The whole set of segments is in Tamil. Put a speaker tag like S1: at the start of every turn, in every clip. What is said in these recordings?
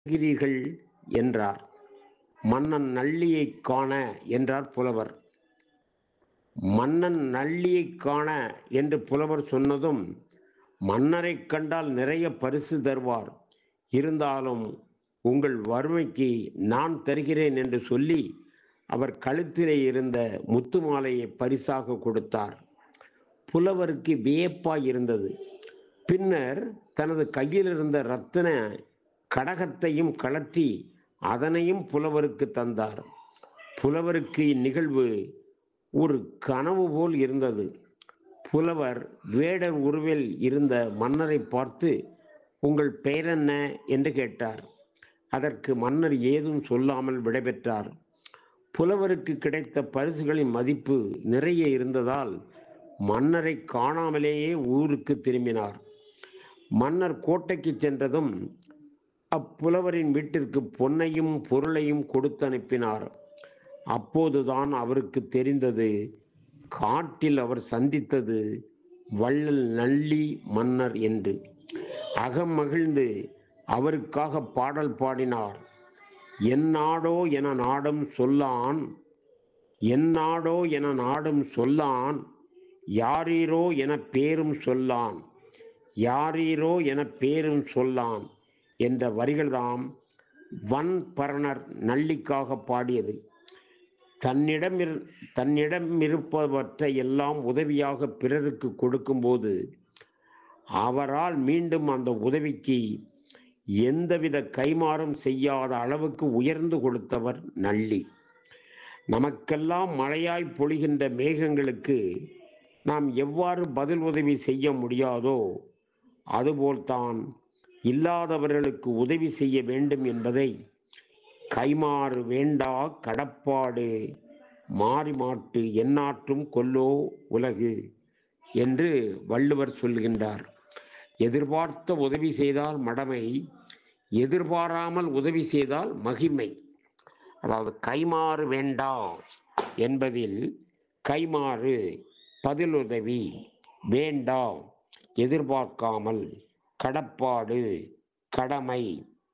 S1: வருகிறீர்கள் என்றார் மன்னன் நள்ளியைக் காண என்றார் புலவர் மன்னன் நள்ளியைக் காண என்று புலவர் சொன்னதும் மன்னரைக் கண்டால் நிறைய பரிசு தருவார் இருந்தாலும் உங்கள் வறுமைக்கு நான் தருகிறேன் என்று சொல்லி அவர் கழுத்திலே இருந்த முத்து மாலையை பரிசாக கொடுத்தார் புலவருக்கு வியப்பாய் இருந்தது பின்னர் தனது கையில் இருந்த ரத்தின கடகத்தையும் கழற்றி அதனையும் புலவருக்கு தந்தார் புலவருக்கு இந்நிகழ்வு ஒரு கனவு போல் இருந்தது புலவர் வேடர் உருவில் இருந்த மன்னரை பார்த்து உங்கள் பெயர் என்ன என்று கேட்டார் அதற்கு மன்னர் ஏதும் சொல்லாமல் விடைபெற்றார் புலவருக்கு கிடைத்த பரிசுகளின் மதிப்பு நிறைய இருந்ததால் மன்னரை காணாமலேயே ஊருக்கு திரும்பினார் மன்னர் கோட்டைக்கு சென்றதும் அப்புலவரின் வீட்டிற்கு பொன்னையும் பொருளையும் கொடுத்து அனுப்பினார் அப்போதுதான் அவருக்கு தெரிந்தது காட்டில் அவர் சந்தித்தது வள்ளல் நள்ளி மன்னர் என்று அகம் மகிழ்ந்து அவருக்காக பாடல் பாடினார் என் நாடோ என நாடும் சொல்லான் என் நாடோ என நாடும் சொல்லான் யாரீரோ என பேரும் சொல்லான் யாரீரோ என பேரும் சொல்லான் என்ற வரிகள்தாம் வன் பரணர் நள்ளிக்காக பாடியது தன்னிடம் இரு தன்னிடம் இருப்பவற்றை எல்லாம் உதவியாக பிறருக்கு கொடுக்கும்போது அவரால் மீண்டும் அந்த உதவிக்கு எந்தவித கைமாறும் செய்யாத அளவுக்கு உயர்ந்து கொடுத்தவர் நள்ளி நமக்கெல்லாம் மழையாய் பொழிகின்ற மேகங்களுக்கு நாம் எவ்வாறு பதில் உதவி செய்ய முடியாதோ அதுபோல்தான் இல்லாதவர்களுக்கு உதவி செய்ய வேண்டும் என்பதை கைமாறு வேண்டா கடப்பாடு மாறி மாட்டு எந்நாற்றும் கொல்லோ உலகு என்று வள்ளுவர் சொல்கின்றார் எதிர்பார்த்த உதவி செய்தால் மடமை எதிர்பாராமல் உதவி செய்தால் மகிமை அதாவது கைமாறு வேண்டா என்பதில் கைமாறு பதிலுதவி வேண்டா எதிர்பார்க்காமல் கடப்பாடு கடமை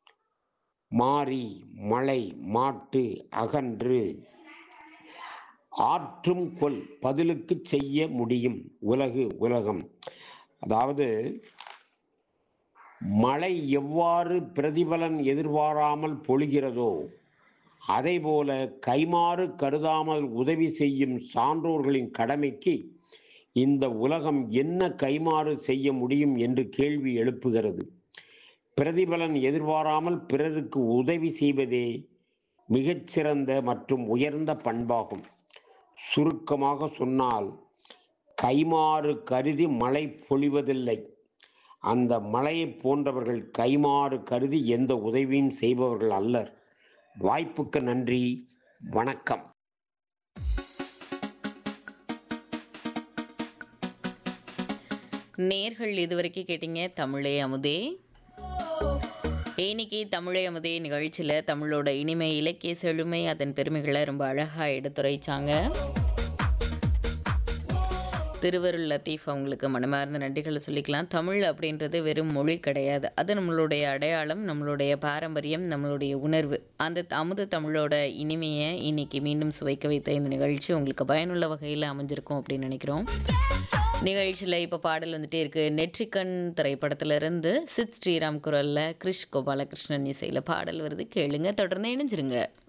S1: மாறி மழை மாட்டு அகன்று ஆற்றும் கொல் பதிலுக்கு செய்ய முடியும் உலகு உலகம் அதாவது மழை எவ்வாறு பிரதிபலன் எதிர்பாராமல் பொழிகிறதோ அதேபோல கைமாறு கருதாமல் உதவி செய்யும் சான்றோர்களின் கடமைக்கு இந்த உலகம் என்ன கைமாறு செய்ய முடியும் என்று கேள்வி எழுப்புகிறது பிரதிபலன் எதிர்பாராமல் பிறருக்கு உதவி செய்வதே மிகச்சிறந்த மற்றும் உயர்ந்த பண்பாகும் சுருக்கமாக சொன்னால் கைமாறு கருதி மழை பொழிவதில்லை அந்த மழையை போன்றவர்கள் கைமாறு கருதி எந்த உதவியும் செய்பவர்கள் அல்லர் வாய்ப்புக்கு நன்றி வணக்கம்
S2: நேர்கள் இதுவரைக்கும் கேட்டீங்க தமிழே அமுதே இன்னைக்கு தமிழே அமுதே நிகழ்ச்சியில் தமிழோட இனிமை இலக்கிய செழுமை அதன் பெருமைகளை ரொம்ப அழகாக எடுத்துரைச்சாங்க திருவருள் லத்தீஃப் அவங்களுக்கு மனமார்ந்த நன்றிகளை சொல்லிக்கலாம் தமிழ் அப்படின்றது வெறும் மொழி கிடையாது அது நம்மளுடைய அடையாளம் நம்மளுடைய பாரம்பரியம் நம்மளுடைய உணர்வு அந்த அமுத தமிழோட இனிமையை இன்னைக்கு மீண்டும் சுவைக்க வைத்த இந்த நிகழ்ச்சி உங்களுக்கு பயனுள்ள வகையில் அமைஞ்சிருக்கும் அப்படின்னு நினைக்கிறோம் நிகழ்ச்சியில் இப்போ பாடல் வந்துட்டே இருக்கு நெற்றிக்கண் திரைப்படத்திலிருந்து சித் ஸ்ரீராம் குரலில் கிருஷ் கோபாலகிருஷ்ணன் இசையில் பாடல் வருது கேளுங்க தொடர்ந்து இணைஞ்சிருங்க